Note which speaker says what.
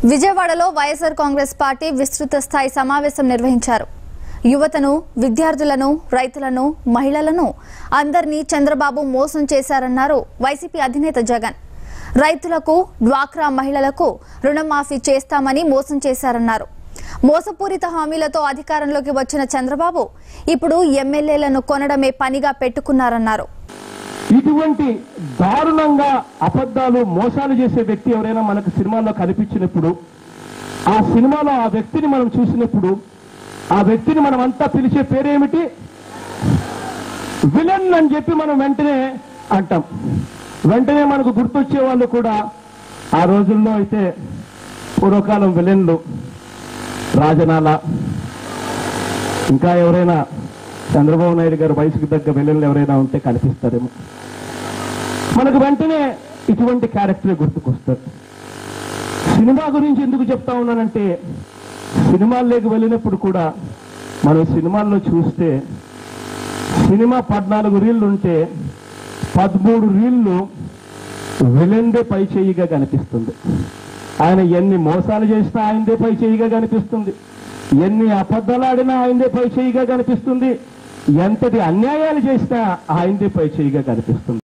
Speaker 1: విజయవాడలో వైఎస్ఆర్ కాంగ్రెస్ పార్టీ విస్తృత స్థాయి సమావేశం నిర్వహించారు యువతను విద్యార్థులను రైతులను మహిళలను అందరినీ చంద్రబాబు మోసం చేశారన్నారు వైసీపీ అధినేత జగన్ రైతులకు డ్వాక్రా మహిళలకు రుణమాఫీ చేస్తామని మోసం చేశారన్నారు మోసపూరిత హామీలతో అధికారంలోకి వచ్చిన చంద్రబాబు ఇప్పుడు ఎమ్మెల్యేలను కొనడమే పనిగా పెట్టుకున్నారన్నారు
Speaker 2: ఇటువంటి దారుణంగా అబద్ధాలు మోసాలు చేసే వ్యక్తి ఎవరైనా మనకు సినిమాలో కనిపించినప్పుడు ఆ సినిమాలో ఆ వ్యక్తిని మనం చూసినప్పుడు ఆ వ్యక్తిని మనం అంతా పిలిచే పేరేమిటి విలన్ అని చెప్పి మనం వెంటనే అంటాం వెంటనే మనకు గుర్తొచ్చే వాళ్ళు కూడా ఆ రోజుల్లో అయితే పూర్వకాలం విలన్లు రాజనాల ఇంకా ఎవరైనా చంద్రబాబు నాయుడు గారు వయసుకు తగ్గ విలన్లు ఎవరైనా ఉంటే కనిపిస్తారేమో మనకు వెంటనే ఇటువంటి క్యారెక్టర్ గుర్తుకొస్తారు సినిమా గురించి ఎందుకు చెప్తా ఉన్నానంటే సినిమాల్లోకి వెళ్ళినప్పుడు కూడా మనం సినిమాల్లో చూస్తే సినిమా పద్నాలుగు రీళ్లు ఉంటే పదమూడు రీళ్లు విలన్దే పై చేయిగా కనిపిస్తుంది ఆయన ఎన్ని మోసాలు చేసినా ఆయనదే పై చేయిగా కనిపిస్తుంది ఎన్ని అబద్ధాలు ఆడినా ఆయనదే పై చేయిగా కనిపిస్తుంది ఎంతటి అన్యాయాలు చేసినా ఆయనదే పై చేయిగా కనిపిస్తుంది